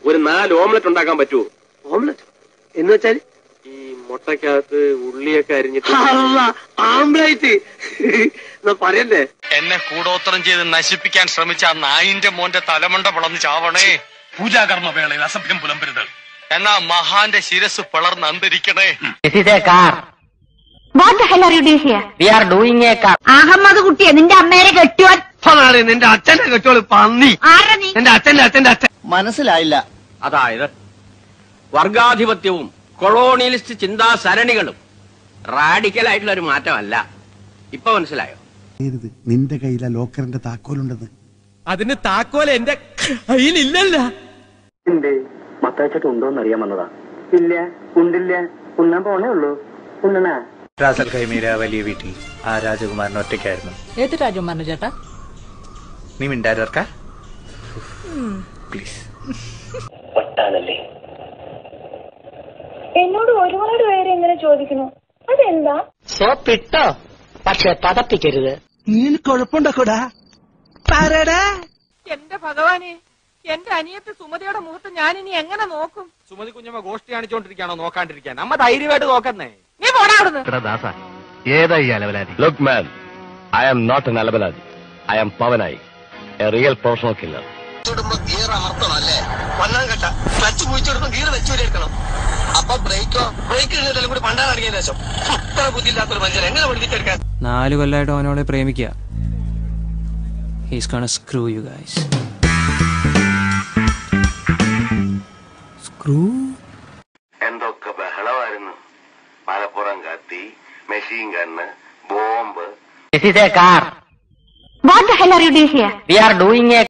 ഒരു നാല് ഓംലെറ്റ് ഉണ്ടാക്കാൻ പറ്റുമോ ഓംലെറ്റ് എന്ന് വെച്ചാൽ ഈ മുട്ടക്കകത്ത് ഉള്ളിയൊക്കെ അരിഞ്ഞിട്ട് ആംബ്ലൈറ്റ് എന്നാ പറയണ്ടേ എന്നെ കൂടോത്രം ചെയ്ത് നശിപ്പിക്കാൻ ശ്രമിച്ച ആ നായിന്റെ മോന്റെ തലമണ്ട പിളർന്ന് ചാവണേ പൂജാകർമ്മ വേളയിൽ അസഭ്യം പുലമ്പരുത് എന്നാ മഹാന്റെ ശിരസ് പിളർന്ന് അന്തരിക്കണേ This is a car. What the hell are you doing here We are doing a car. Ahmed കുട്ടിയെ നിന്റെ അമ്മേരെ കെട്ടുവാൻ അതാണ് നിന്റെ അച്ഛന്റെ കെട്ടോള് പന്നി ആരാ നീ എന്റെ അച്ഛന്റെ അച്ഛന്റെ അച്ഛൻ മനസ്സിലായില്ല അതായത് വർഗാധിപത്യവും കൊളോണിയലിസ്റ്റ് ചിന്താ സരണികളും റാഡിക്കൽ ആയിട്ടുള്ള ഒരു മാറ്റമല്ല ഇപ്പൊ മനസ്സിലായോ ചെയ്യരുത് നിന്റെ കയ്യിലെ ലോക്കറിന്റെ താക്കോലുണ്ടെന്ന് അതിന് താക്കോൽ എന്റെ കയ്യിലില്ലല്ല എന്തേ മത്താച്ചട്ട് ഉണ്ടോന്ന് അറിയാൻ വന്നതാ ഇല്ല ഉണ്ടില്ല ഉണ്ണാൻ പോണേ ഉള്ളൂ ഉണ്ണണാ റാസൽ ഖൈമീര വലിയ വീട്ടിൽ ആ രാജകുമാരൻ ഒറ്റയ്ക്കായിരുന്നു ഏത് രാജകുമാരൻ ചേട്ടാ നീ മിണ്ടായിരുക്ക പ്ലീസ് എന്നോട് ഒരുപാട് പേര് ഇങ്ങനെ ചോദിക്കുന്നു അതെന്താ സോപ്പിട്ടോ പക്ഷെ പതപ്പിക്കരുത് നീ കുഴപ്പമുണ്ടാക്കൂടാ എന്റെ ഭഗവാനെ എന്റെ അനിയത്തി സുമതിയുടെ മുഖത്ത് ഞാൻ ഇനി എങ്ങനെ നോക്കും സുമതി കുഞ്ഞമ്മ ഗോഷ്ടി കാണിച്ചോണ്ടിരിക്കാണോ നോക്കാണ്ടിരിക്കാൻ അമ്മ ധൈര്യമായിട്ട് നോക്കുന്നേ നീ പോടാ അവിടുന്ന് look man I am not an അലബലാദി I am Pavanayi a real professional killer gear അമർത്തണം അല്ലേ ഒന്നാം ഘട്ട ക്ലച്ച് കുഴിച്ചെടുക്കും ഗിയർ വെച്ചൂരെടുക്കണം അപ്പൊ ബ്രേക്കോ ബ്രേക്ക് ഇടുന്നതെല്ലാം കൂടി പണ്ടാൻ ഇറങ്ങിയ ശേഷം അത്ര ബുദ്ധിയില്ലാത്തൊരു മനുഷ്യൻ എങ്ങനെ പഠിപ്പിച്ചെടുക്കാൻ നാല് കൊല്ലായിട്ട് അവനോട് പ്രേമിക്കുക he's gonna screw you guys screw എന്തൊക്കെ ബഹളമായിരുന്നു മലപ്പുറം കത്തി machine gun bomb This is a car. What the hell are you doing here We are doing a